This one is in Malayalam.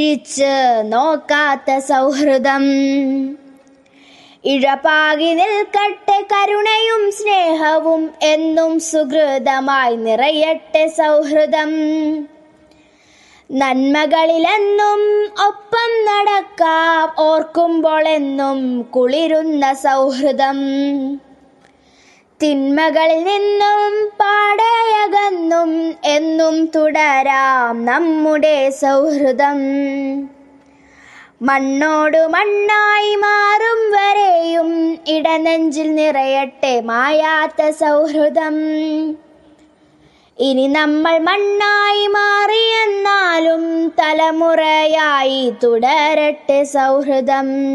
തിരിച്ച് നോക്കാത്ത സൗഹൃദം ഇഴപാകി നിൽക്കട്ടെ കരുണയും സ്നേഹവും എന്നും സുഹൃതമായി നിറയട്ടെ സൗഹൃദം നന്മകളിലെന്നും ഒപ്പം നടക്കാം ഓർക്കുമ്പോൾ എന്നും കുളിരുന്ന സൗഹൃദം തിന്മകളിൽ നിന്നും പാടയകന്നും എന്നും തുടരാം നമ്മുടെ സൗഹൃദം മണ്ണോടു മണ്ണായി മാറും വരെയും ഇടനെഞ്ചിൽ നിറയട്ടെ മായാത്ത സൗഹൃദം ഇനി നമ്മൾ മണ്ണായി മാറിയെന്നാലും തലമുറയായി തുടരട്ടെ സൗഹൃദം